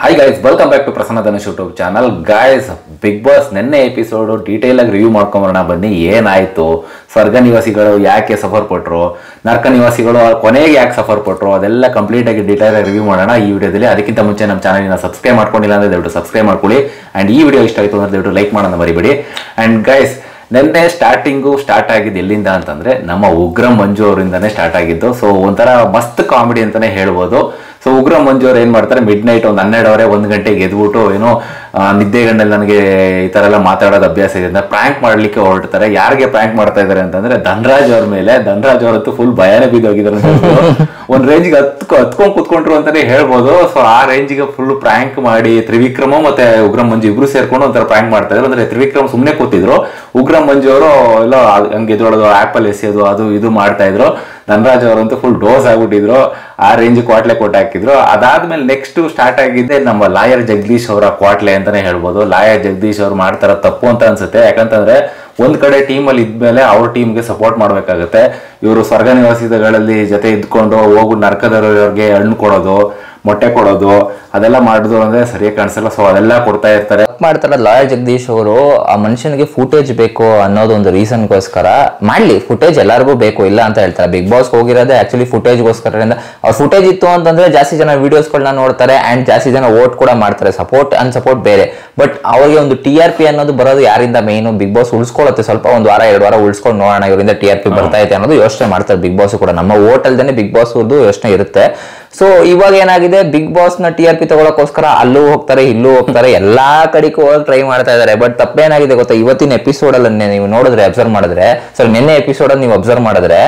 Hi guys welcome back to Prasanna Dhanush YouTube channel guys Bigg Boss ನಿನ್ನೆ episode detail ಆಗಿ review ಮಾಡ್ಕೊಂಬರೋಣ ಬನ್ನಿ ಏನಾಯ್ತು ಸ್ವರ್ಗ ನಿವಾಸಿಗಳು ಯಾಕೆ ಸಫರ್ ಪಟ್ರು ನರ್ಕ ನಿವಾಸಿಗಳು ಕೊನೆಗೆ ಯಾಕೆ ಸಫರ್ ಪಟ್ರು ಅದೆಲ್ಲ ಕಂಪ್ಲೀಟ್ ಆಗಿ ಡೀಟೇಲ್ ಆಗಿ ರಿವ್ಯೂ ಮಾಡೋಣ ಈ ವಿಡಿಯೋದಲ್ಲಿ ಅದಕ್ಕಿಂತ ಮುಂಚೆ ನಮ್ಮ ಚಾನಲ್ನ ಸಬ್ಸ್ಕ್ರೈಬ್ ಮಾಡ್ಕೊಂಡಿಲ್ಲ ಅಂದ್ರೆ ದಯವಿಟ್ಟು ಸಬ್ಸ್ಕ್ರೈಬ್ ಮಾಡ್ಕೊಳ್ಳಿ ಅಂಡ್ ಈ ವಿಡಿಯೋ ಇಷ್ಟ ಆಯ್ತು ಅಂದ್ರೆ ದಯವಿಟ್ಟು ಲೈಕ್ ಮಾಡೋಣ ಮರಿಬೇಡಿ ಅಂಡ್ ಗೈಸ್ ನಿನ್ನೆ ಸ್ಟಾರ್ಟಿಂಗು ಸ್ಟಾರ್ಟ್ ಆಗಿದ್ದು ಎಲ್ಲಿಂದ ಅಂತಂದ್ರೆ ನಮ್ಮ ಉಗ್ರ ಮಂಜು ಅವರಿಂದಾನೇ ಸ್ಟಾರ್ಟ್ ಆಗಿದ್ದು ಸೊ ಒಂಥರ ಮಸ್ತ್ ಕಾಮಿಡಿ ಅಂತಾನೆ ಹೇಳ್ಬೋದು ಸೊ ಉಗ್ರ ಮಂಜು ಅವ್ರು ಏನ್ ಮಾಡ್ತಾರೆ ಮಿಡ್ ನೈಟ್ ಒಂದು ಹನ್ನೆರಡುವರೆ ಒಂದು ಗಂಟೆಗೆ ಎದ್ಬಿಟ್ಟು ಏನೋ ಆ, ನಿದ್ದೆಗಣ್ಣಲ್ಲಿ ನನಗೆ ಈ ತರ ಎಲ್ಲ ಮಾತಾಡೋದು ಅಭ್ಯಾಸ ಇದೆ ಅಂತ ಪ್ರ್ಯಾಂಕ್ ಮಾಡ್ಲಿಕ್ಕೆ ಹೊರಡ್ತಾರೆ ಯಾರಿಗೆ ಪ್ರ್ಯಾಂಕ್ ಮಾಡ್ತಾ ಇದಾರೆ ಅಂತಂದ್ರೆ ಧನರಾಜ್ ಅವ್ರ ಮೇಲೆ ಧನರಾಜ್ ಅವರತ್ತು ಫುಲ್ ಭಯನೇ ಬಿದ್ದೋಗಿದ್ದಾರೆ ಅಂತ ಹೇಳ್ಬೋದು. ಒಂದ್ ರೇಂಜ್ಗೆ ಹತ್ಕೊ ಹತ್ಕೊಂಡ್ ಕುತ್ಕೊಂಡ್ರು ಅಂತಾನೆ ಹೇಳ್ಬೋದು ಸೊ ಆ ರೇಂಜ್ಗೆ ಫುಲ್ ಪ್ರ್ಯಾಂಕ್ ಮಾಡಿ ತ್ರಿವಿಕ್ರಮ ಮತ್ತೆ ಉಗ್ರ ಮಂಜು ಇಬ್ರು ಸೇರ್ಕೊಂಡು ಒಂಥರ ಪ್ರ್ಯಾಂಕ್ ಮಾಡ್ತಾ ಇದ್ರು ಅಂದ್ರೆ ತ್ರಿವಿಕ್ರಮ್ ಸುಮ್ನೆ ಕೂತಿದ್ರು ಉಗ್ರ ಮಂಜು ಅವರು ಎಲ್ಲ ಹಂಗೆ ಎದ್ರೊಳದು ಆಪಲ್ ಎಸೆಯೋದು ಅದು ಇದು ಮಾಡ್ತಾ ಇದ್ರು ಧನರಾಜ್ ಅವರಂತೂ ಫುಲ್ ಡೋಸ್ ಆಗ್ಬಿಟ್ಟಿದ್ರು ಆ ರೇಂಜ್ ಕ್ವಾಟ್ಲೆ ಕೊಟ್ಟು ಹಾಕಿದ್ರು ಅದಾದ್ಮೇಲೆ ನೆಕ್ಸ್ಟ್ ಸ್ಟಾರ್ಟ್ ಆಗಿದ್ದೆ ನಮ್ಮ ಲಾಯರ್ ಜಗದೀಶ್ ಅವರ ಕ್ವಾಟ್ಲೆ ಅಂತಾನೆ ಹೇಳ್ಬೋದು ಲಾಯರ್ ಜಗದೀಶ್ ಅವ್ರು ಮಾಡ್ತಾರ ತಪ್ಪು ಅಂತ ಅನ್ಸುತ್ತೆ ಯಾಕಂತಂದ್ರೆ ಒಂದ್ ಕಡೆ ಟೀಮ್ ಅಲ್ಲಿ ಇದ್ಮೇಲೆ ಅವ್ರ ಟೀಮ್ಗೆ ಸಪೋರ್ಟ್ ಮಾಡ್ಬೇಕಾಗತ್ತೆ ಇವರು ಸ್ವರ್ಗ ನಿವಾಸಿಗಳಲ್ಲಿ ಜೊತೆ ಇದ್ಕೊಂಡು ಹೋಗು ನರ್ಕದವ್ರಿಗೆ ಹಣ್ಣು ಕೊಡೋದು ಮೊಟ್ಟೆ ಕೊಡೋದು ಅದೆಲ್ಲ ಮಾಡಿದ್ರು ಅಂದ್ರೆ ಸರಿಯಾಗಿ ಕಾಣಿಸಲ್ಲ ಸೊ ಅದೆಲ್ಲ ಕೊಡ್ತಾ ಇರ್ತಾರೆ ತಪ್ಪು ಮಾಡ್ತಾರ ಲಾಯರ್ ಜಗದೀಶ್ ಅವರು ಆ ಮನುಷ್ಯನಿಗೆ ಫುಟೇಜ್ ಬೇಕು ಅನ್ನೋದು ಒಂದು ರೀಸನ್ಗೋಸ್ಕರ ಮಾಡ್ಲಿ ಫುಟೇಜ್ ಎಲ್ಲರಿಗೂ ಬೇಕು ಇಲ್ಲ ಅಂತ ಹೇಳ್ತಾರೆ ಬಿಗ್ ಬಾಸ್ ಹೋಗಿರೋದೇ ಆಕ್ಚುಲಿ ಫುಟೇಜ್ಗೋಸ್ಕರ ಅವ್ರ ಫುಟೇಜ್ ಇತ್ತು ಅಂತಂದ್ರೆ ಜಾಸ್ತಿ ಜನ ವಿಡಿಯೋಸ್ಗಳನ್ನ ನೋಡ್ತಾರೆ ಅಂಡ್ ಜಾಸ್ತಿ ಜನ ವೋಟ್ ಕೂಡ ಮಾಡ್ತಾರೆ ಸಪೋರ್ಟ್ ಅಂಡ್ ಸಪೋರ್ಟ್ ಬೇರೆ ಬಟ್ ಅವ್ರಿಗೆ ಒಂದು ಟಿ ಆರ್ ಪಿ ಅನ್ನೋದು ಬರೋದು ಯಾರಿಂದ ಮೇನು ಬಿಗ್ ಬಾಸ್ ಉಳಿಸ್ಕೊಳ್ಳುತ್ತೆ ಸ್ವಲ್ಪ ಒಂದು ವಾರ ಎರಡು ವಾರ ಉಳಿಸ್ಕೊಂಡು ನೋಡೋಣ ಇವರಿಂದ ಟಿ ಆರ್ ಪಿ ಬರ್ತಾ ಇದೆ ಅನ್ನೋದು ಯೋಚನೆ ಮಾಡ್ತಾರೆ ಬಿಗ್ ಬಾಸ್ ಕೂಡ ನಮ್ಮ ವೋಟ್ ಅಲ್ದೇನೆ ಬಿಗ್ ಬಾಸ್ ಅವ್ರದ್ದು ಯೋಚನೆ ಇರುತ್ತೆ ಸೊ ಇವಾಗ ಏನಾಗಿದೆ ಬಿಗ್ ಬಾಸ್ ನ ಟಿ ಆರ್ ಪಿ ತಗೊಳಕೋಸ್ಕರ ಅಲ್ಲೂ ಹೋಗ್ತಾರೆ ಇಲ್ಲೂ ಹೋಗ್ತಾರೆ ಎಲ್ಲಾ ಕಡೆಗೂ ಹೋಗಿ ಟ್ರೈ ಮಾಡ್ತಾ ಇದಾರೆ ಬಟ್ ತಪ್ಪೇನಾಗಿದೆ ಗೊತ್ತಾ ಇವತ್ತಿನ ಎಪಿಸೋಡ್ ಅಲ್ಲಿ ನೀವು ನೋಡಿದ್ರೆ ಅಬ್ಸರ್ವ್ ಮಾಡಿದ್ರೆ ಸರ್ ನಿನ್ನೆ ಎಪಿಸೋಡ್ ಅಲ್ಲಿ ನೀವು ಅಬ್ಸರ್ವ್ ಮಾಡಿದ್ರೆ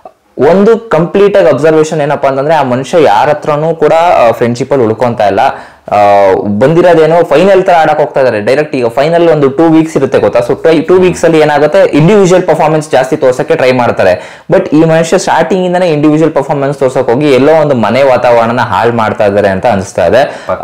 ಒಂದು ಕಂಪ್ಲೀಟ್ ಆಗಿ ಅಬ್ಸರ್ವೇಷನ್ ಏನಪ್ಪಾ ಅಂತಂದ್ರೆ ಆ ಮನುಷ್ಯ ಯಾರ ಹತ್ರನೂ ಕೂಡ ಫ್ರೆಂಡ್ಶಿಪ್ ಅಲ್ಲಿ ಉಳ್ಕೊಂತ ಇಲ್ಲ ಆ, ಬಂದಿರೋದೇನೋ ಫೈನಲ್ ತರ ಆಡಕ್ ಹೋಗ್ತಾ ಇದಾರೆ ಡೈರೆಕ್ಟ್ ಈಗ ಫೈನಲ್ ಒಂದು ಟೂ ವೀಕ್ಸ್ ಇರುತ್ತೆ ಗೊತ್ತಾ ಸೊ ಟೂ ವೀಕ್ಸ್ ಅಲ್ಲಿ ಏನಾಗುತ್ತೆ ಇಂಡಿವಿಜುವಲ್ ಪರ್ಫಾರ್ಮೆನ್ಸ್ ಜಾಸ್ತಿ ತೋರ್ಸಕ್ಕೆ ಟ್ರೈ ಮಾಡ್ತಾರೆ ಬಟ್ ಈ ಮನುಷ್ಯ ಸ್ಟಾರ್ಟಿಂಗ್ ಇಂದಾನೆ ಇಂಡಿವಿಜುವಲ್ ಪರ್ಫಾರ್ಮೆನ್ಸ್ ತೋರ್ಸಕ್ ಹೋಗಿ ಎಲ್ಲೋ ಒಂದು ಮನೆ ವಾತಾವರಣನ ಹಾಳು ಮಾಡ್ತಾ ಇದಾರೆ ಅಂತ ಅನಿಸ್ತಾ ಇದೆ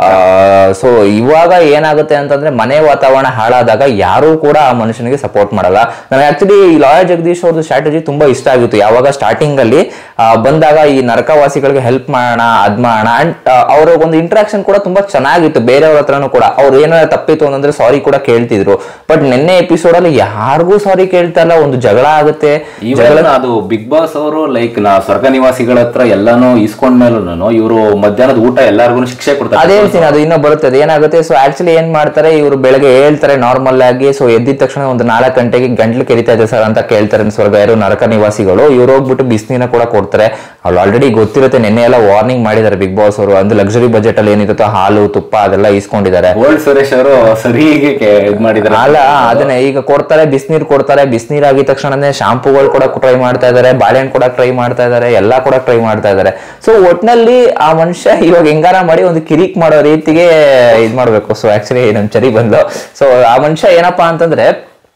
ಸೊ ಇವಾಗ ಏನಾಗುತ್ತೆ ಅಂತಂದ್ರೆ ಮನೆ ವಾತಾವರಣ ಹಾಳಾದಾಗ ಯಾರು ಕೂಡ ಆ ಮನುಷ್ಯನಿಗೆ ಸಪೋರ್ಟ್ ಮಾಡಲ್ಲ ನನಗೆ ಆಕ್ಚುಲಿ ಲಾಯರ್ ಜಗದೀಶ್ ಅವ್ರದ್ದು ಸ್ಟ್ರಾಟಜಿ ತುಂಬಾ ಇಷ್ಟ ಆಗಿತ್ತು ಯಾವಾಗ ಸ್ಟಾರ್ಟಿಂಗ್ ಅಲ್ಲಿ ಆ, ಬಂದಾಗ ಈ ನರಕವಾಸಿಗಳಿಗೆ ಹೆಲ್ಪ್ ಮಾಡೋಣ ಅದ್ ಮಾಡೋಣ ಅಂಡ್ ಅವರ ಒಂದು ಇಂಟ್ರಾಕ್ಷನ್ ಕೂಡ ತುಂಬಾ ಚೆನ್ನಾಗಿತ್ತು ಬೇರೆಯವ್ರ ಹತ್ರನೂ ಕೂಡ ಅವ್ರು ಏನಾದ್ರು ತಪ್ಪಿತ್ತು ಅಂತಂದ್ರೆ ಸಾರಿ ಕೂಡ ಕೇಳ್ತಿದ್ರು ಬಟ್ ನಿನ್ನೆ ಎಪಿಸೋಡ್ ಅಲ್ಲಿ ಯಾರಿಗೂ ಸಾರಿ ಕೇಳ್ತಾ ಇಲ್ಲ ಒಂದು ಜಗಳ ಆಗುತ್ತೆ ಈವನ್ ಅದು ಬಿಗ್ ಬಾಸ್ ಅವರು ಲೈಕ್ ನಾ ಸ್ವರ್ಗ ನಿವಾಸಿಗಳ ಹತ್ರ ಎಲ್ಲಾನು ಇಸ್ಕೊಂಡ್ಮೇಲೂ ಇವರು ಮಧ್ಯಾಹ್ನದ ಊಟ ಎಲ್ಲಾರ್ಗು ಶಿಕ್ಷೆ ಕೊಡ್ತಾರೆ ಅದೇ ಹೇಳ್ತೀನಿ ಅದು ಇನ್ನೂ ಬರುತ್ತೆ ಅದು ಏನಾಗುತ್ತೆ ಸೊ ಆಕ್ಚುಲಿ ಏನ್ ಮಾಡ್ತಾರೆ ಇವರು ಬೆಳಗ್ಗೆ ಹೇಳ್ತಾರೆ ನಾರ್ಮಲ್ ಆಗಿ ಸೊ ಎದ್ದಿದ ತಕ್ಷಣ ಒಂದು ನಾಲ್ಕು ಗಂಟೆಗೆ ಗಂಟ್ಲು ಕೆರಿತಾ ಇದೆ ಸರ್ ಅಂತ ಕೇಳ್ತಾರೆ ಸ್ವರ್ಗ ಯಾರು ನರಕ ನಿವಾಸಿಗಳು ಇವ್ರು ಹೋಗ್ಬಿಟ್ಟು ಬಿಸಿನೀರ ಕೂಡ ಕೊಡ್ತಾರೆ ಅವ್ರು ಆಲ್ರೆಡಿ ಗೊತ್ತಿರುತ್ತೆ ನಿನ್ನೆ ಎಲ್ಲ ವಾರ್ನಿಂಗ್ ಮಾಡಿದ್ದಾರೆ ಬಿಗ್ ಬಾಸ್ ಅವರು ಅಂದ್ರೆ ಲಕ್ಸುರಿ ಬಜೆಟ್ ಅಲ್ಲಿ ಏನಿರುತ್ತೋ ಹಾಲು ತುಪ್ಪ ಅದೆಲ್ಲ ಇಸ್ಕೊಂಡಿದ್ದಾರೆ ಗೋಲ್ಡ್ ಸುರೇಶ್ ಅವರು ಸರಿಗೆ ಇದ್ ಮಾಡಿದ್ದಾರೆ ಅಲ್ಲ ಅದನ್ನೇ ಈಗ ಕೊಡ್ತಾರೆ ಬಿಸಿನೀರ್ ಕೊಡ್ತಾರೆ ಬಿಸಿನೀರ್ ಆಗಿದ ತಕ್ಷಣನೇ ಶಾಂಪೂಗಳು ಕೂಡ ಟ್ರೈ ಮಾಡ್ತಾ ಇದಾರೆ ಬಾಳೆಹಣ್ಣು ಕೂಡ ಟ್ರೈ ಮಾಡ್ತಾ ಇದಾರೆ ಎಲ್ಲಾ ಕೂಡ ಟ್ರೈ ಮಾಡ್ತಾ ಇದಾರೆ ಸೊ ಒಟ್ನಲ್ಲಿ ಆ ಮನುಷ್ಯ ಇವಾಗ ಹೆಂಗಾರ ಮಾಡಿ ಒಂದು ಕಿರಿಕ್ ಮಾಡೋ ರೀತಿಗೆ ಇದ್ ಮಾಡ್ಬೇಕು ಸೊ ಆಕ್ಚುಲಿ ನಮ್ ಚರಿ ಬಂದು ಸೊ ಆ ಮನುಷ್ಯ ಏನಪ್ಪಾ ಅಂತಂದ್ರೆ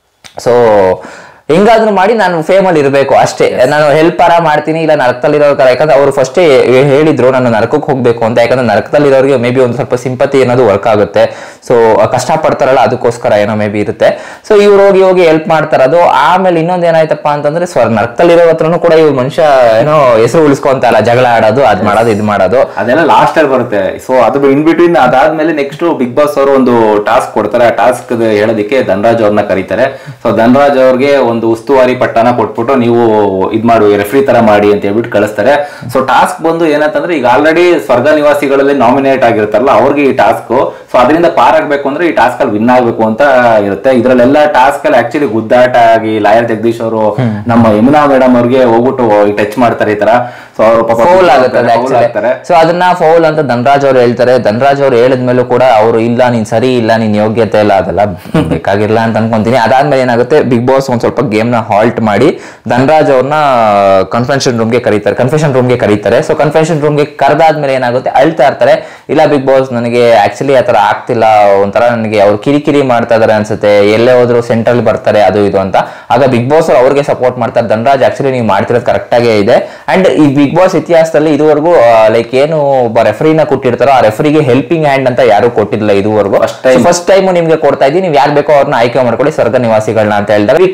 ಸೊ ಹೆಂಗಾದ್ರೂ ಮಾಡಿ ನಾನು ಫೇಮಲ್ಲಿ ಇರಬೇಕು ಅಷ್ಟೇ ನಾನು ಹೆಲ್ಪರ ಮಾಡ್ತೀನಿ ಇಲ್ಲ ನರಕದಲ್ಲಿರೋ ಯಾಕಂದ್ರೆ ಅವರು ಫಸ್ಟೇ ಹೇಳಿದ್ರು ನಾನು ನರಕಕ್ಕೆ ಹೋಗ್ಬೇಕು ಅಂತ ಯಾಕಂದ್ರೆ ನರಕದಲ್ಲಿರೋರಿಗೆ ಮೇ ಬಿ ಒಂದು ಸ್ವಲ್ಪ ಸಿಂಪತಿ ಅನ್ನೋದು ವರ್ಕ್ ಆಗುತ್ತೆ ಸೊ ಕಷ್ಟ ಪಡ್ತಾರಲ್ಲ ಅದಕ್ಕೋಸ್ಕರ ಏನೋ ಮೇ ಬಿ ಇರುತ್ತೆ ಸೊ ಇವ್ರು ಹೋಗಿ ಹೋಗಿ ಹೆಲ್ಪ್ ಮಾಡ್ತಾರದು ಆಮೇಲೆ ಇನ್ನೊಂದ್ ಏನಾಯ್ತಪ್ಪ ಅಂತಂದ್ರೆ ಸ್ವರ್ ನರಕದಲ್ಲಿರೋ ಹತ್ರನೂ ಕೂಡ ಇವ್ರು ಮನುಷ್ಯ ಏನೋ ಹೆಸರು ಉಳಿಸ್ಕೊಂತ ಇಲ್ಲ ಜಗಳ ಆಡೋದು ಅದ್ ಮಾಡೋದು ಇದ್ ಮಾಡೋದು ಅದೆಲ್ಲ ಲಾಸ್ಟ್ ಅಲ್ಲಿ ಬರುತ್ತೆ ಸೊ ಅದು ಇನ್ ಬಿಟ್ವೀನ್ ಅದಾದ್ಮೇಲೆ ನೆಕ್ಸ್ಟ್ ಬಿಗ್ ಬಾಸ್ ಅವರು ಒಂದು ಟಾಸ್ಕ್ ಕೊಡ್ತಾರೆ ಆ ಟಾಸ್ಕ್ ಹೇಳೋದಕ್ಕೆ ಧನರಾಜ್ ಅವ್ರನ್ನ ಕರೀತಾರೆ ಸೊ ಧನರಾಜ್ ಅವ್ರಿಗೆ ಒಂದು ಉಸ್ತುವಾರಿ ಪಟ್ಟನ ಕೊಟ್ಬಿಟ್ಟು ನೀವು ಇದ್ ಮಾಡಿ ರೆಫ್ರಿ ತರ ಮಾಡಿ ಅಂತ ಹೇಳ್ಬಿಟ್ಟು ಕಳಿಸ್ತಾರೆ ಸೊ ಟಾಸ್ಕ್ ಬಂದು ಏನಂತಂದ್ರೆ ಈಗ ಆಲ್ರೆಡಿ ಸ್ವರ್ಗ ನಿವಾಸಿಗಳಲ್ಲಿ ನಾಮಿನೇಟ್ ಆಗಿರ್ತಾರಲ್ಲ ಅವ್ರಿಗೆ ಈ ಟಾಸ್ಕ್ ಸೊ ಅದರಿಂದ ಪಾರ್ ಆಗ್ಬೇಕು ಅಂದ್ರೆ ಈ ಟಾಸ್ಕ್ ಅಲ್ಲಿ ವಿನ್ ಆಗ್ಬೇಕು ಅಂತ ಇರುತ್ತೆ ಇದ್ರಲ್ಲೆಲ್ಲ ಟಾಸ್ಕ್ ಅಲ್ಲಿ ಆಕ್ಚುಲಿ ಗುದ್ದಾಟ ಆಗಿ ಲಾಯರ್ ಜಗದೀಶ್ ಅವರು ನಮ್ಮ ಯಮುನಾ ಮೇಡಮ್ ಅವ್ರಿಗೆ ಹೋಗ್ಬಿಟ್ಟು ಟಚ್ ಮಾಡ್ತಾರೆ ಈ ತರ ಸೊ ಅವರು ಪಾಪ ಫೌಲ್ ಆಗುತ್ತೆ ಅದು foul ಆಗ್ತಾರೆ ಸೊ ಅದನ್ನ ಫೌಲ್ ಅಂತ ಧನರಾಜ್ ಅವ್ರು ಹೇಳ್ತಾರೆ ಧನರಾಜ್ ಅವ್ರು ಹೇಳಿದ್ಮೇಲೂ ಕೂಡ ಅವರು ಇಲ್ಲ ನೀನ್ ಸರಿ ಇಲ್ಲ ನೀನ್ ಯೋಗ್ಯತೆ ಇಲ್ಲ ಅದೆಲ್ಲ ಬೇಕಾಗಿಲ್ಲ ಅಂತ ಅನ್ಕೊಂತೀನಿ ಅದಾದ್ಮೇಲೆ ಏನಾಗುತ್ತೆ ಬಿಗ್ ಬಾಸ್ ಒಂದ್ ಸ್ವಲ್ಪ ಗೇಮ್ ನ ಹಾಲ್ಟ್ ಮಾಡಿ ಧನರಾಜ್ ಅವ್ರನ್ನ ಕನ್ಫೆನ್ಷನ್ ರೂಮ್ಗೆ ಕರೀತಾರೆ ಕನ್ಫೆಷನ್ ರೂಮ್ಗೆ ಕರೀತಾರೆ ಸೊ ಕನ್ಫೆಷನ್ ರೂಮ್ಗೆ ಕರೆದಾದ್ಮೇಲೆ ಏನಾಗುತ್ತೆ ಅಳ್ತಾ ಇರ್ತಾರೆ ಇಲ್ಲ ಬಿಗ್ ಬಾಸ್ ನನಗೆ ಆಕ್ಚುಲಿ ಆತರ ಆಗ್ತಿಲ್ಲ ಒಂಥರ ನನಗೆ ಅವ್ರು ಕಿರಿಕಿರಿ ಮಾಡ್ತಾ ಇದಾರೆ ಅನ್ಸುತ್ತೆ ಎಲ್ಲೇ ಹೋದ್ರು ಸೆಂಟ್ರಲ್ ಬರ್ತಾರೆ ಅದು ಇದು ಅಂತ ಆಗ ಬಿಗ್ ಬಾಸ್ ಅವ್ರು ಅವ್ರಿಗೆ ಸಪೋರ್ಟ್ ಮಾಡ್ತಾರೆ ಧನರಾಜ್ ಆಕ್ಚುಲಿ ನೀವು ಮಾಡ್ತಿರೋದು ಕರೆಕ್ಟ್ ಆಗೇ ಇದೆ ಅಂಡ್ ಈ ಬಿಗ್ ಬಾಸ್ ಇತಿಹಾಸದಲ್ಲಿ ಇದುವರೆಗೂ ಲೈಕ್ ಏನು ಒಬ್ಬ ರೆಫರಿನ ಕೊಟ್ಟಿರ್ತಾರೋ ಆ ರೆಫರಿಗೆ ಹೆಲ್ಪಿಂಗ್ ಹ್ಯಾಂಡ್ ಅಂತ ಯಾರು ಕೊಟ್ಟಿಲ್ಲ ಇದುವರೆಗೂ First time. ಫಸ್ಟ್ ಟೈಮ್ ನಿಮ್ಗೆ ಕೊಡ್ತಾ ಇದ್ದೀನಿ ನೀವು ಯಾರು ಬೇಕೋ ಅವ್ರನ್ನ ಆಯ್ಕೆ ಮಾಡ್ಕೊಳ್ಳಿ ಸ್ವರ್ಗ ನಿವಾಸಿಗಳನ್ನ ಅಂತ ಹೇಳಿದಾಗ ವಿಕ್ರಮ್ ಅವ್ರ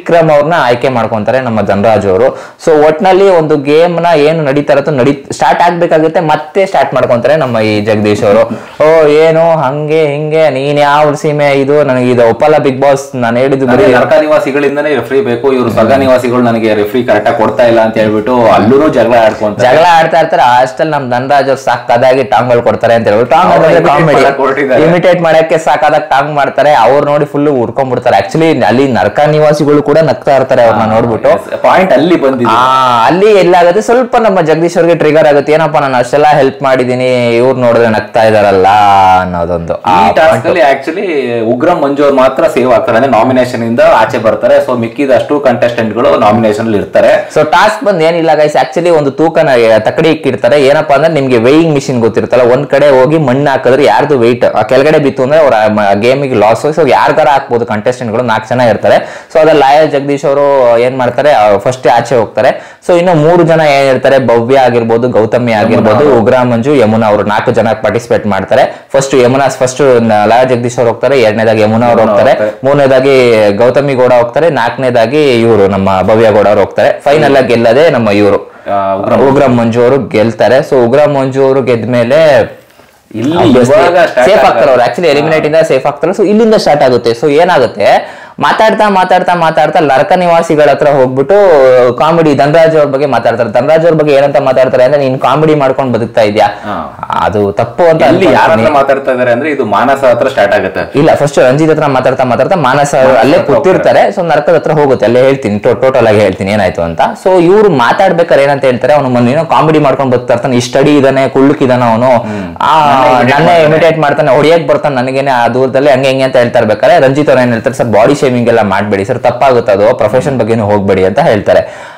ಅವ್ರನ್ನ ಆಯ್ಕೆ ಮಾಡ್ಕೊಂತಾರೆ ನಮ್ಮ ಧನರಾಜ್ ಅವರು ಸೊ ಒಟ್ನಲ್ಲಿ ಒಂದು ಗೇಮ್ ನ ಏನು ನಡೀತಾ ಇರತ್ತೋ ನಡಿ ಸ್ಟಾರ್ಟ್ ಆಗ್ಬೇಕಾಗುತ್ತೆ ಮತ್ತೆ ಸ್ಟಾರ್ಟ್ ಮಾಡ್ಕೊಂತಾರೆ ನಮ್ಮ ಈ ಜಗದೀಶ್ ಅವರು ಓ ಏನು ಹಂಗೆ ಹಿಂಗೆ ನೀನ್ ಯಾವ ಸೀಮೆ ಇದು ನನಗೆ ಇದು ಒಪ್ಪಲ್ಲ ಬಿಗ್ ಬಾಸ್ ನಾನು ಹೇಳಿದ್ದು ಬರೀ ನನಗೆ ನರಕ ನಿವಾಸಿಗಳಿಂದನೇ ರೆಫ್ರಿ ಬೇಕು ಇವ್ರು ಸ್ವರ್ಗ ನಿವಾಸಿಗಳು ನನಗೆ ರೆಫ್ರಿ ಕರೆಕ್ಟಾಗಿ ಕೊಡ್ತಾ ಇಲ್ಲ ಅಂತ ಹೇಳ್ಬಿಟ್ಟು ಅಲ್ಲೂ ಜಗಳ ಆಡ್ಕೊಂತ ಜಗಳ ಆಡ್ತಾ ಇರ್ತಾರೆ ಅಷ್ಟಲ್ಲಿ ನಮ್ ಧನರಾಜ್ ಅವ್ರು ಸಾಕಾದಾಗಿ ಟಾಂಗ್ಗಳು ಕೊಡ್ತಾರೆ ಅಂತ ಹೇಳ್ಬಿಟ್ಟು ಟಾಂಗ್ ಅವ್ರು ಅಂದ್ರೆ imitate ಕಾಮಿಡಿ ಮಾಡಕ್ ಹೊರಟಿದ್ದಾರೆ. ಇಮಿಟೇಟ್ ಮಾಡಕ್ಕೆ ಸಾಕಾದಾಗ ಟಾಂಗ್ ಮಾಡ್ತಾರೆ ಅವ್ರು ನೋಡಿ ಫುಲ್ ಉರ್ಕೊಂಡ್ಬಿಡ್ತಾರೆ ಆಕ್ಚುಲಿ ಅಲ್ಲಿ ನರಕ ನಿವಾಸಿಗಳು ಕೂಡ ನಗ್ತಾ ಇರ್ತಾರೆ ಅವ್ರನ್ನ ನೋಡ್ಬಿಟ್ಟು ಪಾಯಿಂಟ್ ಅಲ್ಲಿ ಬಂದಿದೆ ಆ ಅಲ್ಲಿ ಎಲ್ಲಾಗುತ್ತೆ ಸ್ವಲ್ಪ ನಮ್ಮ ಜಗದೀಶ್ ಅವ್ರಿಗೆ ಟ್ರಿಗರ್ ಆಗುತ್ತೆ ಏನಪ್ಪ ನಾನು ಅಷ್ಟೆಲ್ಲ ಹೆಲ್ಪ್ ಮಾಡಿದೀನಿ ಇವ್ರು ನೋಡಿದ್ರೆ ನಗ್ತಾ ಇದಾರಲ್ಲ ಅನ್ನೋದೊಂದು ಆ ಈ ಟಾಸ್ಕ್ ಅಲ್ಲಿ ಆಕ್ಚುಲಿ ಉಗ್ರಂ ಮಂಜು ಅವ್ರು ಮಾತ್ರ ಸೇವ್ ಆಗ್ತಾರೆ ಅಂದ್ರೆ ನಾಮಿನೇಷನ್ ಇಂದ ಆಚೆ ಬರ್ತಾರೆ ಸೊ ಮಿಕ್ಕಿದ ಅಷ್ಟು contestant ಗಳು ನಾಮಿನೇಷನ್ ಅಲ್ಲಿ ಇರ್ತಾರೆ ಸೊ ಟಾಸ್ಕ್ ಬಂದ್ ಏನಿಲ್ಲ ಗೈಸ್ ಆಕ್ಚುಲಿ ಒಂದು ತೂಕನ ತಕಡಿ ಇಕ್ಕಿರ್ತಾರೆ ಏನಪ್ಪಾ ಅಂದ್ರೆ ನಿಮ್ಗೆ ವೇಯಿಂಗ್ ಮಿಷಿನ್ ಗೊತ್ತಿರುತ್ತಲ್ಲ ಒಂದ್ ಕಡೆ ಹೋಗಿ ಮಣ್ಣು ಹಾಕಿದ್ರೆ ಯಾರ್ದು ವೆಯ್ಟ್ ಕೆಳಗಡೆ ಬಿತ್ತು ಅಂದ್ರೆ ಅವ್ರ ಗೇಮಿಗೆ ಲಾಸ್ ಸೊ ಯಾರ್ಗಾರ ಹಾಕ್ಬೋದು contestant ಗಳು ನಾಲ್ಕು ಜನ ಇರ್ತಾರೆ ಸೊ ಅದ್ರಲ್ಲಿ ಲಾಯರ್ ಜಗದೀಶ್ ಅವರು ಏನ್ ಮಾಡ್ತಾರೆ ಫಸ್ಟ್ ಆಚೆ ಹೋಗ್ತಾರೆ ಸೊ ಇನ್ನು ಮೂರು ಜನ ಏನ್ ಇರ್ತಾರೆ ಭವ್ಯ ಆಗಿರ್ಬೋದು ಗೌತಮಿ ಆಗಿರ್ಬೋದು ಉಗ್ರ ಮಂಜು ಯಮುನಾ ಅವರು ನಾಲ್ಕು ಜನ ಪಾರ್ಟಿಸಿಪೇಟ್ ಮಾಡ್ತಾರೆ first Yamuna first lawyer Jagadish ಅವ್ರು ಹೋಗ್ತಾರೆ ಎರಡನೇದಾಗಿ ಯಮುನಾ ಅವ್ರು ಹೋಗ್ತಾರೆ ಮೂರನೇದಾಗಿ ಗೌತಮಿ ಗೌಡ ಹೋಗ್ತಾರೆ ನಾಲ್ಕನೇದಾಗಿ ಇವರು ನಮ್ಮ ಭವ್ಯ ಗೌಡ ಅವ್ರು ಹೋಗ್ತಾರೆ ಫೈನಲ್ ಆಗಿ ಗೆಲ್ಲದೆ ನಮ್ಮ ಇವರು ಆ, ಉಗ್ರ ಮಂಜು ಅವರು ಗೆಲ್ತಾರೆ ಸೊ ಉಗ್ರ ಮಂಜು ಅವರು ಗೆದ್ಮೇಲೆ ಇಲ್ಲಿ ಇವಾಗ start ಸೇಫ್ ಆಗ್ತಾರೆ ಆಗೋದು. ಅವ್ರು ಆಕ್ಚುಲಿ ಎಲಿಮಿನೇಟ್ ಇಂದ ಸೇಫ್ ಆಗ್ತಾರೆ ಸೊ ಇಲ್ಲಿಂದ ಸ್ಟಾರ್ಟ್ ಆಗುತ್ತೆ ಸೊ ಏನಾಗುತ್ತೆ ಮಾತಾಡ್ತಾ ಮಾತಾಡ್ತಾ ಮಾತಾಡ್ತಾ ಲರ್ಕ ನಿವಾಸಿಗಳ ಹತ್ರ ಹೋಗ್ಬಿಟ್ಟು ಕಾಮಿಡಿ ಧನರಾಜ್ ಅವ್ರ ಬಗ್ಗೆ ಮಾತಾಡ್ತಾರೆ ಧನರಾಜ್ ಅವ್ರ ಬಗ್ಗೆ ಏನಂತ ಮಾತಾಡ್ತಾರೆ ಅಂದ್ರೆ ನೀನ್ ಕಾಮಿಡಿ ಮಾಡ್ಕೊಂಡು ಬದುಕ್ತಾ ಇದ್ಯಾ ಹಾ. ಅದು ತಪ್ಪು ಅಂತ ಅಲ್ಲಿ ಯಾರ ಅನ್ಕೊಂತೀನಿ. ಹತ್ರ ಮಾತಾಡ್ತಾ ಇದಾರೆ ಅಂದ್ರೆ ಇದು ಮಾನಸ ಹತ್ರ ಸ್ಟಾರ್ಟ್ ಆಗುತ್ತೆ ಇಲ್ಲ ಫಸ್ಟ್ ರಂಜಿತ್ ಹತ್ರ ಮಾತಾಡ್ತಾ ಮಾತಾಡ್ತಾ ಮಾನಸ ಅವ್ರು ಅಲ್ಲೇ ಹತ್ರ ಕೂತಿರ್ತಾರೆ ಸೊ ನರಕದ ಹತ್ರ ಹೋಗುತ್ತೆ ಅಲ್ಲೇ ಹೇಳ್ತೀನಿ ಟೋಟಲ್ ಆಗಿ ಹೇಳ್ತೀನಿ ಏನಾಯ್ತು ಅಂತ ಸೊ ಇವ್ರು ಮಾತಾಡ್ಬೇಕಾದ್ರೆ ಏನಂತ ಹೇಳ್ತಾರೆ ಅವನು ಮೊನ್ನೆ ಕಾಮಿಡಿ ಮಾಡ್ಕೊಂಡು ಬರ್ತಾ ಇರ್ತಾನೆ ಇಷ್ಟಡಿ ಇದಾನೆ ಕುಳ್ಳುಕಿದಾನ ಅವನು ಆ ನನ್ನೇ ಇಮಿಟೇಟ್ ಮಾಡ್ತಾನೆ ಹೊಡಿಯಕ್ ಬರ್ತಾನೆ ನನಗೇನೆ ಆ ದೂರದಲ್ಲಿ ಹಂಗೆ ಹಿಂಗೆ ಅಂತ ಹೇಳ್ತಾ ಇರ್ಬೇಕಾದ್ರೆ ರಂಜಿತ್ ಅವ್ರು ಏನ್ ಹೇಳ್ತಾರೆ ಸರ್ ಬಾಡಿ ಶೇವಿಂಗ್ ಎಲ್ಲ ಮಾಡ್ಬೇಡಿ ಸರ್ ತಪ್ಪಾಗುತ್ತೆ ಅದು ಪ್ರೊಫೆಷನ್ ಬಗ್ಗೆನೂ ಹೋಗ್ಬೇಡಿ ಅಂತ ಹೇಳ್ತಾರೆ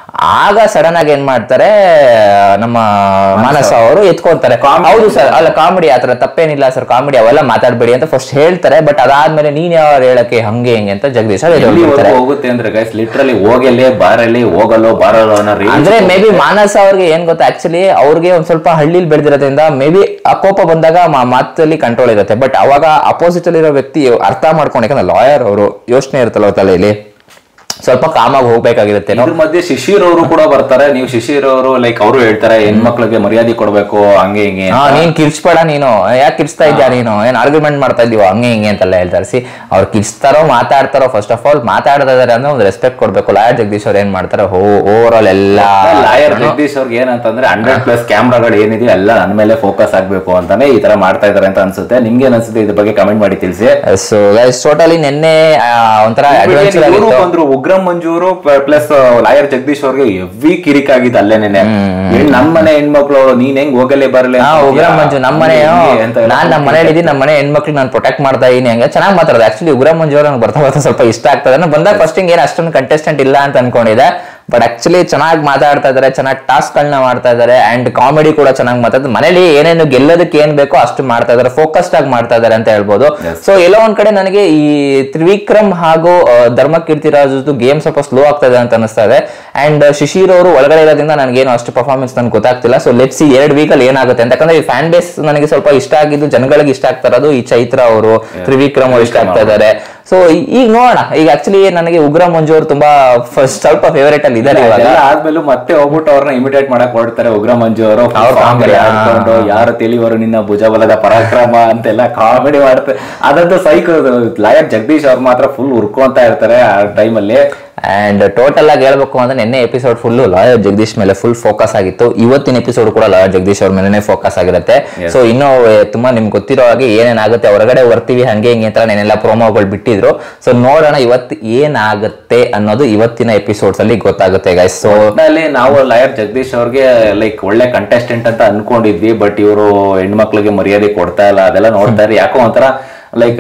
ಆಗ ಸಡನ್ ಆಗಿ ಏನ್ ಮಾಡ್ತಾರೆ ನಮ್ಮ ಮಾನಸ ಅವರು ಎತ್ಕೊಂತಾರೆ ಹೌದು ಸರ್ ಅಲ್ಲ ಕಾಮಿಡಿ ಆತರ ತಪ್ಪೇನಿಲ್ಲ ಸರ್ ಕಾಮಿಡಿ ಅವೆಲ್ಲ ಮಾತಾಡ್ಬೇಡಿ ಅಂತ ಫಸ್ಟ್ ಹೇಳ್ತಾರೆ ಬಟ್ ಅದಾದ್ಮೇಲೆ ನೀನ್ ಯಾವ ಹೇಳಕ್ಕೆ ಹಂಗೆ ಹಿಂಗೆ ಅಂತ ಜಗದೀಶ್ ಅವ್ರು ಎದುರು ಎಲ್ಲಿವರೆಗೂ ಬಿಡ್ತಾರೆ. ಹೋಗುತ್ತೆ ಅಂದ್ರೆ ಗೈಸ್ ಲಿಟ್ರಲಿ ಹೋಗಲ್ಲೇ ಬಾರಲ್ಲಿ ಹೋಗಲ್ಲೋ ಬಾರಲ್ಲೋ ಅನ್ನೋ range ಅಂದ್ರೆ ಮೇ ಬಿ ಮಾನಸ ಅವ್ರಿಗೆ ಏನ್ ಗೊತ್ತಾ ಆಕ್ಚುಲಿ ಅವ್ರಿಗೆ ಒಂದ್ ಸ್ವಲ್ಪ ಹಳ್ಳಿಲಿ ಬೆಳೆದಿರೋದ್ರಿಂದ ಮೇ ಬಿ ಆ ಕೋಪ ಬಂದಾಗ ಮಾ- ಮಾತಲ್ಲಿ ಕಂಟ್ರೋಲ್ ಇರುತ್ತೆ ಬಟ್ ಅವಾಗ ಅಪೋಸಿಟ್ ಅಲ್ಲಿ ಇರೋ ವ್ಯಕ್ತಿ ಅರ್ಥ ಮಾಡ್ಕೊಂಡು ಯಾಕಂದ್ರೆ ಲಾಯರ್ ಅವರು ಯೋಚನೆ ಇರುತ್ತಲ್ಲ ಅವ್ರ ತಲೆಯಲ್ಲಿ ಸ್ವಲ್ಪ ಕಾಮಾಗಿ ಹೋಗ್ಬೇಕಾಗಿರುತ್ತೆ ಇದ್ರ ಮಧ್ಯೆ ಶಿಶಿರ್ ಅವರು ಕೂಡ ಬರ್ತಾರೆ ನೀವು ಶಿಶಿರ್ ಅವರು ಲೈಕ್ ಅವರು ಹೇಳ್ತಾರೆ ಹೆಣ್ಮಕ್ಳಿಗೆ ಮರ್ಯಾದೆ ಕೊಡ್ಬೇಕು ಹಂಗೆ ಹಿಂಗೆ ಹಾ ನೀನ್ ಕಿರ್ಚ್ಬೇಡ ನೀನು ಯಾಕೆ ಕಿರ್ಚ್ತಾ ಇದ್ಯಾ ನೀನು ಏನ್ ಆರ್ಗ್ಯುಮೆಂಟ್ ಮಾಡ್ತಾ ಇದೀವ ಹಂಗೆ ಹಿಂಗೆ ಅಂತೆಲ್ಲ ಹೇಳ್ತಾರೆ ಸಿ ಅವ್ರು ಕಿರ್ಚ್ತಾರೋ ಮಾತಾಡ್ತಾರೋ ಫಸ್ಟ್ ಆಫ್ ಆಲ್ ಮಾತಾಡ್ತಾ ಇದಾರೆ ಅಂದ್ರೆ ಒಂದು ರೆಸ್ಪೆಕ್ಟ್ ಕೊಡ್ಬೇಕು ಲಾಯರ್ ಜಗದೀಶ್ ಅವ್ರು ಏನ್ ಮಾಡ್ತಾರೆ ಓವರ್ ಆಲ್ ಎಲ್ಲ ಲಾಯರ್ ಜಗದೀಶ್ ಅವ್ರಿಗೆ ಏನಂತಂದ್ರೆ ಹಂಡ್ರೆಡ್ ಪ್ಲಸ್ ಕ್ಯಾಮ್ರಾಗಳು ಏನಿದೆ ಎಲ್ಲ ನನ್ನ ಮೇಲೆ ಫೋಕಸ್ ಆಗ್ಬೇಕು ಅಂತಾನೆ ಈ ತರ ಮಾಡ್ತಾ ಇದಾರೆ ಅಂತ ಅನ್ಸುತ್ತೆ ನಿಮ್ಗೆ ಏನ್ ಅನ್ಸುತ್ತೆ ಇದ್ರ ಬಗ್ಗೆ ಕಮೆಂಟ್ ಮಾಡಿ ತಿಳಿಸಿ ಸೊ ಗೈಸ್ ಟೋಟಲಿ ನಿನ್ನೆ ಆ, ಒಂಥರ ಅಡ್ವೆಂಚರ್ ಇವರು ಆಗಿತ್ತು ಬಂದ್ರು ಉಗ್ರಂ ಮಂಜೂರು ಪ್ಲಸ್ ಲಾಯರ್ ಜಗದೀಶ್ ಅವ್ರಿಗೆ ಹೆವಿ ಕಿರಿಕ್ ಆಗಿದ್ದು ಅಲ್ಲೇ ನೆನೆ ನಮ್ ಮನೆ ಹೆಣ್ಮಕ್ಳು ನೀನ್ ಹೆಂಗ್ ಹೋಗಲೇ ಬರಲೇ ಹಾ ಉಗ್ರ ಮಂಜು ನಮ್ಮ ಮನೆ ನಾನ್ ನಮ್ಮ ಮನೇಲಿ ಇದ್ದೀನಿ ನಮ್ಮ ಮನೆ ಹೆಣ್ಮಕ್ಳು ನಾನು ಪ್ರೊಟೆಕ್ಟ್ ಮಾಡ್ತಾ ಇದೀನಿ ಹಂಗೆ ಚೆನ್ನಾಗಿ ಮಾತಾಡೋದು ಆಕ್ಚುಲಿ ಉಗ್ರ ಮಂಜು ಅವ್ರು ನಂಗೆ ಬರ್ತಾ ಬರ್ತಾ ಸ್ವಲ್ಪ ಇಷ್ಟ ಆಗ್ತದೆ ನಾನು ಬಂದಾಗ ಫಸ್ಟ್ ಏನ್ ಅಷ್ಟೊಂದು ಕಂಟೆಸ್ಟೆಂಟ್ ಇಲ್ಲ ಅಂತ ಅನ್ಕೊಂಡಿದ್ದೆ ಬಟ್ ಆಕ್ಚುಲಿ ಚೆನ್ನಾಗಿ ಮಾತಾಡ್ತಾ ಇದಾರೆ ಚೆನ್ನಾಗಿ ಟಾಸ್ಕ್ ಗಳನ್ನ ಮಾಡ್ತಾ ಇದಾರೆ ಅಂಡ್ ಕಾಮಿಡಿ ಕೂಡ ಚೆನ್ನಾಗಿ ಮಾತಾಡ್ತಾರೆ ಮನೇಲಿ ಏನೇನು ಗೆಲ್ಲೋದಕ್ಕೆ ಏನ್ ಬೇಕೋ ಅಷ್ಟು ಮಾಡ್ತಾ ಇದಾರೆ ಫೋಕಸ್ಡ್ ಆಗಿ ಮಾಡ್ತಾ ಇದಾರೆ ಅಂತ ಹೇಳ್ಬೋದು ಸೊ ಎಲ್ಲೋ ಒಂದ್ ಕಡೆ ನನಗೆ ಈ ತ್ರಿವಿಕ್ರಮ್ ಹಾಗೂ ಆ, ಧರ್ಮಕೀರ್ತಿ ರಾಜು ಗೇಮ್ ಸ್ವಲ್ಪ ಸ್ಲೋ ಆಗ್ತಾ ಇದೆ ಅಂತ ಅನಿಸ್ತಾ ಇದೆ ಅಂಡ್ ಶಿಶಿರ್ ಅವರು ಒಳಗಡೆ ಇರೋದ್ರಿಂದ ನನಗೇನು ಅಷ್ಟು ಪರ್ಫಾರ್ಮೆನ್ಸ್ ನನ್ಗೆ ಗೊತ್ತಾಗ್ತಿಲ್ಲ ಸೊ ಲೆಟ್ಸ್ ಸಿ ಎರಡು ವೀಕ್ ಅಲ್ಲಿ ಏನಾಗುತ್ತೆ ಅಂತ ಯಾಕಂದ್ರೆ ಈ ಫ್ಯಾನ್ ಬೇಸ್ ನನಗೆ ಸ್ವಲ್ಪ ಇಷ್ಟ ಆಗಿದ್ದು ಜನಗಳಿಗೆ ಇಷ್ಟ ಆಗ್ತಾ ಇರೋದು ಈ ಚೈತ್ರ ಅವರು ತ್ರಿವಿಕ್ರಮ್ ಅವರು ಇಷ್ಟ ಆಗ್ತಾ ಇದ್ದಾರೆ ಸೊ ಈಗ ನೋಡೋಣ ಈಗ ಆಕ್ಚುಲಿ ನನಗೆ ಉಗ್ರ ಮಂಜು ಅವರು ತುಂಬಾ first ಸ್ವಲ್ಪ ಫೇವರೇಟ್ ಅಲ್ಲಿ ಇದ್ದಾರೆ ಇವಾಗ ಎಲ್ಲ ಆದ್ಮೇಲೂ ಮತ್ತೆ ಹೋಗ್ಬಿಟ್ಟು ಅವ್ರನ್ನ ಇಮಿಟೇಟ್ ಮಾಡಕ್ ಹೊರಡ್ತಾರೆ ಉಗ್ರ ಮಂಜು ಅವರು ಅವ್ರ comedy, ಆಡ್ಕೊಂಡು ಯಾರು ತಿಳಿವರು ನಿನ್ನ ಭುಜಬಲದ ಪರಾಕ್ರಮ ಅಂತೆಲ್ಲ ಕಾಮಿಡಿ ಮಾಡ್ತಾರೆ ಅದಂತೂ ಸೈಕ್ ಲಾಯರ್ ಜಗದೀಶ್ ಅವ್ರು ಮಾತ್ರ ಫುಲ್ ಉರ್ಕೊಂತ ಇರ್ತಾರೆ ಆ ಟೈಮಲ್ಲಿ ಅಂಡ್ ಟೋಟಲ್ ಆಗಿ ಹೇಳ್ಬೇಕು ಅಂದ್ರೆ ನಿನ್ನೆ ಎಪಿಸೋಡ್ ಫುಲ್ ಲಾಯರ್ ಜಗದೀಶ್ ಮೇಲೆ ಫುಲ್ ಫೋಕಸ್ ಆಗಿತ್ತು ಇವತ್ತಿನ ಎಪಿಸೋಡ್ ಕೂಡ ಲಾಯರ್ ಜಗದೀಶ್ ಅವ್ರ ಮೇಲೆ ಫೋಕಸ್ ಆಗಿರುತ್ತೆ ಸೊ ಇನ್ನು ಏ, ತುಂಬಾ ನಿಮ್ಗೆ ಗೊತ್ತಿರೋ ಹಾಗೆ ಏನೇನಾಗುತ್ತೆ ಹೊರಗಡೆ ಬರ್ತೀವಿ ಹಂಗೆ ಹಿಂಗೆ ಅಂತ ನೆನ್ನೆಲ್ಲ ಪ್ರೋಮೋಗಳು ಬಿಟ್ಟಿದ್ರು ಸೊ ನೋಡೋಣ ಇವತ್ತು ಏನಾಗುತ್ತೆ ಅನ್ನೋದು ಇವತ್ತಿನ ಎಪಿಸೋಡ್ಸ್ ಅಲ್ಲಿ ಗೊತ್ತಾಗುತ್ತೆ ಗೈಸ್ ಸೊ ಒಟ್ನಲ್ಲಿ ನಾವು ಲಾಯರ್ ಜಗದೀಶ್ ಅವ್ರಿಗೆ ಲೈಕ್ ಒಳ್ಳೆ ಕಂಟೆಸ್ಟೆಂಟ್ ಅಂತ ಅನ್ಕೊಂಡಿದ್ವಿ ಬಟ್ ಇವರು ಹೆಣ್ಮಕ್ಳಿಗೆ ಮರ್ಯಾದೆ ಕೊಡ್ತಾ ಇಲ್ಲ ಅದೆಲ್ಲ ನೋಡ್ತಾ ಇದ್ರೆ ಯಾಕೋ ಒಂಥರ ಲೈಕ್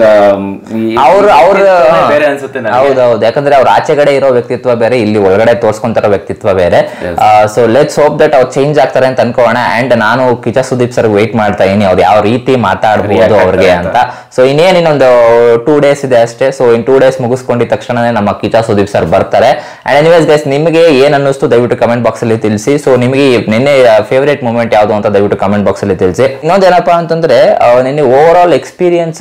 ಅವ್ರು ಅವ್ರ ಬೇರೆ ಅನ್ಸುತ್ತೆ ನನಗೆ. ಹೌದೌದು ಯಾಕಂದ್ರೆ ಅವ್ರ ಆಚೆಗಡೆ ಇರೋ ವ್ಯಕ್ತಿತ್ವ ಬೇರೆ ಇಲ್ಲಿ ಒಳಗಡೆ ತೋರ್ಸ್ಕೊಂತಾರೋ ವ್ಯಕ್ತಿತ್ವ ಬೇರೆ ಸೊ ಲೆಟ್ಸ್ ಹೋಪ್ ದಟ್ ಅವ್ರು ಚೇಂಜ್ ಆಗ್ತಾರೆ ಅಂತ ಅನ್ಕೋಣ ಅಂಡ್ ನಾನು ಕಿಚ ಸುದೀಪ್ ಸರ್ ವೆಯ್ಟ್ ಮಾಡ್ತಾ ಇದೀನಿ ಅವ್ರು ಯಾವ ರೀತಿ ಮಾತಾಡ್ಬೋದು ಅವ್ರಿಗೆ ಅಂತ ಸೊ ಇನ್ನೇನ್ ಇನ್ನೊಂದು ಟೂ ಡೇಸ್ ಇದೆ ಅಷ್ಟೇ ಸೊ ಇನ್ ಟೂ ಡೇಸ್ ಮುಗಿಸ್ಕೊಂಡಿದ ತಕ್ಷಣನೇ ನಮ್ಮ ಕಿಚ ಸುದೀಪ್ ಸರ್ ಬರ್ತಾರೆ ಅಂಡ್ ಎನಿವೇಸ್ ಗೈಸ್ ನಿಮಗೆ ಏನ್ ಅನ್ನಿಸ್ತು ದಯವಿಟ್ಟು ಕಮೆಂಟ್ ಬಾಕ್ಸ್ ಅಲ್ಲಿ ತಿಳಿಸಿ ಸೊ ನಿಮಗೆ ಈ ನಿನ್ನೆ ಫೇವರೇಟ್ ಮೂಮೆಂಟ್ ಯಾವುದು ಅಂತ ದಯವಿಟ್ಟು ಕಮೆಂಟ್ ಬಾಕ್ಸ್ ಅಲ್ಲಿ ತಿಳಿಸಿ ಇನ್ನೊಂದೇನಪ್ಪಾ ಅಂತಂದ್ರೆ ಆ, ನಿನ್ನೆ ಓವರ್ ಆಲ್ ಎಕ್ಸ್ಪೀರಿಯನ್ಸ್ ಅಲ್ಲಿ ನನಗೆ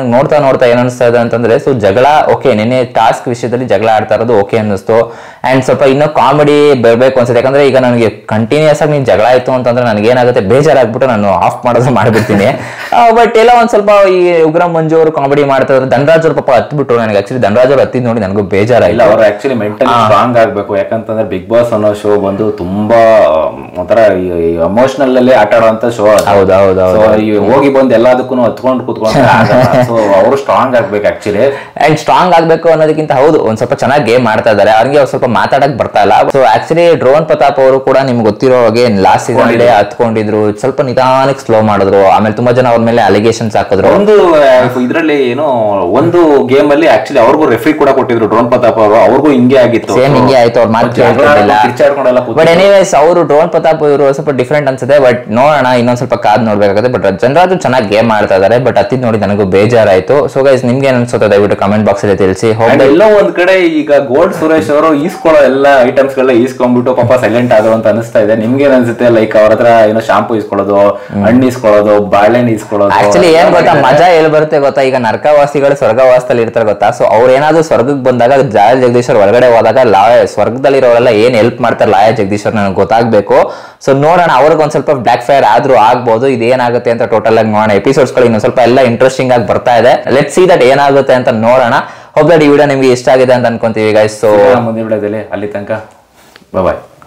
ನಂಗೆ ನೋಡ್ತಾ ನೋಡ್ತಾ ಏನ್ ಅನಿಸ್ತಾ ಇದೆ ಅಂತಂದ್ರೆ ಸೊ ಜಗಳ ಓಕೆ ನಿನ್ನೆ ಟಾಸ್ಕ್ ವಿಷಯದಲ್ಲಿ ಜಗಳ ಆಡ್ತಾ ಇರೋದು ಓಕೆ ಅನ್ನಿಸ್ತು ಅಂಡ್ ಸ್ವಲ್ಪ ಇನ್ನೂ ಕಾಮಿಡಿ ಬರಬೇಕು ಅನ್ಸುತ್ತೆ ಯಾಕಂದ್ರೆ ಈಗ ನನಗೆ ಕಂಟಿನ್ಯೂಸ್ ಆಗಿ ನೀನ್ ಜಗಳ ಆಯ್ತು ಅಂತಂದ್ರೆ ನನಗೆ ಏನಾಗುತ್ತೆ ಬೇಜಾರಾಗ್ಬಿಟ್ಟು ನಾನು ಆಫ್ ಮಾಡೋದು ಮಾಡ್ಬಿಡ್ತೀನಿ ಬಟ್ ಎಲ್ಲ ಒಂದ್ ಸ್ವಲ್ಪ ಈ ಉಗ್ರ ಮಂಜು ಅವರು ಕಾಮಿಡಿ ಮಾಡ್ತಾ ಇದ್ರು ಧನರಾಜ್ ಅವ್ರು ಪಾಪ ಹತ್ಬಿಟ್ರು ನನಗೆ ಆಕ್ಚುಲಿ ಧನರಾಜ್ ಅವ್ರು ಹತ್ತಿದ್ ನೋಡಿ ನನಗೂ ಇಲ್ಲ ಬೇಜಾರಾಯಿಲ್ಲ ಅವ್ರು ಆಕ್ಚುಲಿ ಮೆಂಟಲಿ ಸ್ಟ್ರಾಂಗ್ ಆಗ್ಬೇಕು ಯಾಕಂತಂದ್ರೆ ಬಿಗ್ ಬಾಸ್ ಅನ್ನೋ ಶೋ ಬಂದು ತುಂಬಾ ಆಮ್, ಒಂಥರ ಎಮೋಷನಲ್ ಅಲ್ಲಿ ಆಟ ಆಡುವಂತ ಶೋ ಹೌದು, ಹೌದು, ಹೌದು. ಹೋಗಿ ಬಂದು ಎಲ್ಲದಕ್ಕೂ ಹತ್ಕೊಂಡು ಕುತ್ಕೊಂಡು ಸೊ ಅವರು ಸ್ಟ್ರಾಂಗ್ ಆಗ್ಬೇಕು ಆಕ್ಚುಲಿ ಅಂಡ್ ಸ್ಟ್ರಾಂಗ್ ಆಗ್ಬೇಕು ಅನ್ನೋದಕ್ಕಿಂತ ಹೌದು ಒಂದ್ ಸ್ವಲ್ಪ ಚೆನ್ನಾಗಿ ಗೇಮ್ ಮಾಡ್ತಾ ಇದಾರೆ ಅವ್ರಿಗೆ ಅವ್ರು ಸ್ವಲ್ಪ ಮಾತಾಡಕ್ ಬರ್ತಾ ಇಲ್ಲ ಸೊ ಆಕ್ಚುಲಿ ಡ್ರೋನ್ ಪ್ರತಾಪ್ ಅವರು ಕೂಡ ನಿಮ್ಗೆ ಗೊತ್ತಿರೋ ಹಾಗೆ ಲಾಸ್ಟ್ ಸೀಸನ್ ಅಲ್ಲಿ ಹತ್ಕೊಂಡಿದ್ರು ಸ್ವಲ್ಪ ನಿಧಾನಕ್ಕೆ ಸ್ಲೋ ಮಾಡಿದ್ರು ಆಮೇಲೆ ತುಂಬಾ ಜನ ಅವ್ರ ಮೇಲೆ ಅಲಿಗೇಷನ್ಸ್ ಹಾಕಿದ್ರು ಒಂದು ಇದರಲ್ಲಿ ಏನೋ ಒಂದು ಗೇಮ್ ಅಲ್ಲಿ ಆಕ್ಚುಲಿ ಅವ್ರಿಗೂ ರೆಫ್ರಿ ಕೂಡ ಕೊಟ್ಟಿದ್ರು ಡ್ರೋನ್ ಪ್ರತಾಪ್ ಅವರು ಅವ್ರಿಗೂ ಹಿಂಗೆ ಆಗಿತ್ತು ಸೇಮ್ ಹಿಂಗೆ ಆಯ್ತು ಅವ್ರ ಮಾತು ಜಗಳ ಕೇಳ್ತಿರ್ಲಿಲ್ಲ ಕಿರ್ಚಾಡ್ಕೊಂಡೆಲ್ಲ ಕೂತಿದ್ರು. ಬಟ್ ಎನಿವೇಸ್ ಅವರು ಡ್ರೋನ್ ಪ್ರತಾಪ್ ಇವರು ಸ್ವಲ್ಪ ಡಿಫ್ರೆಂಟ್ ಅನ್ಸುತ್ತೆ ಬಟ್ ನೋಡೋಣ ಇನ್ನೊಂದ್ ಸ್ವಲ್ಪ ಕಾದ್ ನೋಡ್ಬೇಕಾಗುತ್ತೆ ಬಟ್ ಜನರಾಜು ಚೆನ್ನಾಗಿ ಗೇಮ್ ಮಾಡ್ತಾ ಇದಾರೆ ಬಟ್ ಹತ್ತಿದ್ ನೋಡಿ ನನಗೂ ಬೇಜಾರಾಯ್ತು ಸೊ ಗೈಸ್ ನಿಮ್ಗೆ ಏನ್ ಅನ್ಸುತ್ತೆ ದಯವಿಟ್ಟು ಕಮೆಂಟ್ ಬಾಕ್ಸ್ ಅಲ್ಲಿ ತಿಳಿಸಿ And ಹೋಗಿ ಎಲ್ಲೋ ಒಂದ್ ಕಡೆ ಈಗ ಗೋಲ್ಡ್ ಸುರೇಶ್ ಅವರು ಈಸ್ಕೊಳ್ಳೋ ಎಲ್ಲ ಐಟಮ್ಸ್ ಗಳನ್ನ ಈಸ್ಕೊಂಡ್ಬಿಟ್ಟು ಪಾಪ ಸೈಲೆಂಟ್ ಆದ್ರು ಅಂತ ಅನಿಸ್ತಾ ಇದೆ ನಿಮ್ಗೆ ಏನ್ ಅನ್ಸುತ್ತೆ ಲೈಕ್ ಅವ್ರ ಹತ್ರ ಏನೋ ಶಾಂಪೂ ಇಸ್ಕೊಳ್ಳೋದು ಹಣ್ಣು ಇಸ್ಕೊಳ್ಳೋದು ಬಾಳೆಹಣ್ಣು ಇಸ್ಕೊಳ್ಳೋದು ಆಕ್ಚುಲಿ ಏನ್ ಗೊತ್ತಾ ಮಜಾ ಎಲ್ಲಿ ಬರುತ್ತೆ ಗೊತ್ತಾ ಈಗ ನರಕವಾಸಿಗಳು ಸ್ವರ್ಗವಾಸದಲ್ಲಿ ಇರ್ತಾರೆ ಗೊತ್ತಾ ಸೊ ಅವ್ರು ಏನಾದ್ರು ಸ್ವರ್ಗಕ್ಕೆ ಬಂದಾಗ ಲಾಯ ಜಗದೀಶ್ವರ್ ಹೊರಗಡೆ ಹೋದಾಗ ಲಾಯ ಸ್ವರ್ಗದಲ್ಲಿರೋರೆಲ್ಲ ಏನ್ ಹೆಲ್ಪ್ ಮಾಡ್ತಾರೆ ಲಾಯ ಜಗದೀಶ್ವರ್ ನನಗೆ ಗೊತ್ತಾಗ್ಬೇಕು ಸೊ ನೋಡೋಣ ಅವ್ರಿಗೆ ಒಂದ್ ಸ್ವಲ್ಪ ಬ್ಲಾಕ್ ಫೈರ್ ಆದ್ರೂ ಆಗ್ಬೋದು ಇದೇನಾಗುತ್ತೆ ಅಂತ ಟೋಟಲ್ ಆಗಿ ನೋಡೋಣ ಎಪಿಸೋಡ್ಸ್ ಗಳು ಇನ್ನೊಂದ್ ಸ್ವಲ್ಪ ಎಲ್ಲ ಇಂಟ್ರೆಸ್ಟಿಂಗ್ ಆಗಿ ಬರ್ತಾ ಇದೆ ಲೆಟ್ ಸಿ ದಟ್ ಏನಾಗುತ್ತೆ ಅಂತ ನೋಡೋಣ ಹೋಪ್ ದಟ್ ಈ ವಿಡಿಯೋ ನಿಮ್ಗೆ ಇಷ್ಟ ಆಗಿದೆ ಅಂತ ಅನ್ಕೊಂತೀವಿ ಗೈಸ್ ಸೊ ಮುಂದಿನ ವಿಡಿಯೋದಲ್ಲಿ ಅಲ್ಲಿ ತನಕ ಬಾಯ್